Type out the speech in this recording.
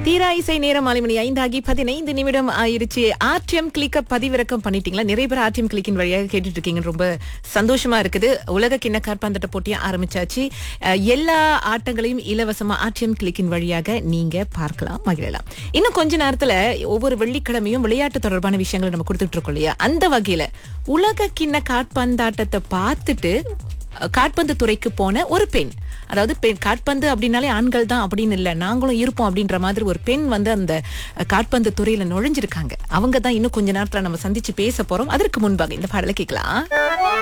தீரா இசை நேரம் மாலை மணி ஐந்தாகி பதினைந்து நிமிடம் ஆயிருச்சு ஆர்டிஎம் கிளிக்க பதிவிறக்கம் பண்ணிட்டீங்களா நிறைய பேர் ஆர்டிஎம் கிளிக்கின் வழியாக கேட்டுட்டு இருக்கீங்க ரொம்ப சந்தோஷமா இருக்குது உலக கிண்ண காற்பந்தாட்ட போட்டியை ஆரம்பிச்சாச்சு அஹ், எல்லா ஆட்டங்களையும் இலவசமா ஆர்டிஎம் கிளிக்கின் வழியாக நீங்க பார்க்கலாம் மகிழலாம் இன்னும் கொஞ்ச நேரத்துல ஒவ்வொரு வெள்ளிக்கிழமையும் விளையாட்டு தொடர்பான விஷயங்களை நம்ம கொடுத்துட்டு இருக்கோம் இல்லையா அந்த வகையில உலக கிண்ண காற்பந்தாட்டத்தை பார்த்துட்டு அஹ், காற்பந்து துறைக்கு போன ஒரு பெண் அதாவது பெண் காற்பந்து அப்படின்னாலே ஆண்கள் தான் அப்படின்னு இல்லை நாங்களும் இருப்போம் அப்படின்ற மாதிரி ஒரு பெண் வந்து அந்த அஹ், காற்பந்து துறையில நுழைஞ்சிருக்காங்க அவங்க தான் இன்னும் கொஞ்ச நேரத்துல நம்ம சந்திச்சு பேச போறோம் அதற்கு முன்பாக இந்த பாடலை கேட்கலாம்